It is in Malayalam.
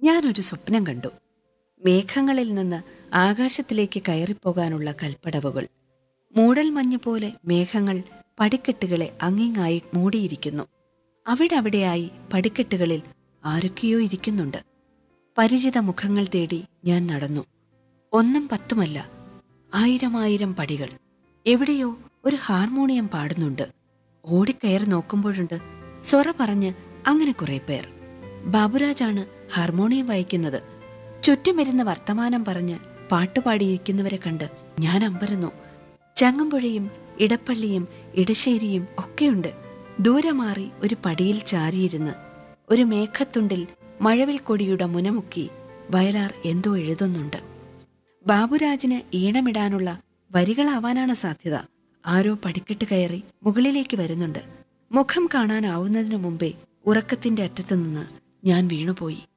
ഞാനൊരു സ്വപ്നം കണ്ടു മേഘങ്ങളിൽ നിന്ന് ആകാശത്തിലേക്ക് കയറിപ്പോകാനുള്ള കൽപ്പടവുകൾ മൂടൽമഞ്ഞ് പോലെ മേഘങ്ങൾ പടിക്കെട്ടുകളെ അങ്ങിങ്ങായി മൂടിയിരിക്കുന്നു അവിടെ അവിടെയായി പടിക്കെട്ടുകളിൽ ആരൊക്കെയോ ഇരിക്കുന്നുണ്ട് പരിചിത മുഖങ്ങൾ തേടി ഞാൻ നടന്നു ഒന്നും പത്തുമല്ല ആയിരം ആയിരം പടികൾ എവിടെയോ ഒരു ഹാർമോണിയം പാടുന്നുണ്ട് ഓടിക്കയറി നോക്കുമ്പോഴുണ്ട് സ്വറ പറഞ്ഞ് അങ്ങനെ കുറെ പേർ ബാബുരാജാണ് ഹാർമോണിയം വായിക്കുന്നത് ചുറ്റുമിരുന്ന് വർത്തമാനം പറഞ്ഞ് പാട്ടുപാടിയിരിക്കുന്നവരെ കണ്ട് ഞാൻ അമ്പരന്നു ചങ്ങമ്പുഴയും ഇടപ്പള്ളിയും ഇടശ്ശേരിയും ഒക്കെയുണ്ട് ദൂരെ മാറി ഒരു പടിയിൽ ചാരിയിരുന്ന് ഒരു മേഘത്തുണ്ടിൽ മഴവിൽ കൊടിയുടെ മുനമുക്കി വയലാർ എന്തോ എഴുതുന്നുണ്ട് ബാബുരാജിന് ഈണമിടാനുള്ള വരികളാവാനാണ് സാധ്യത ആരോ പടിക്കെട്ട് കയറി മുകളിലേക്ക് വരുന്നുണ്ട് മുഖം കാണാനാവുന്നതിനു മുമ്പേ ഉറക്കത്തിന്റെ അറ്റത്തു നിന്ന് ഞാൻ വീണുപോയി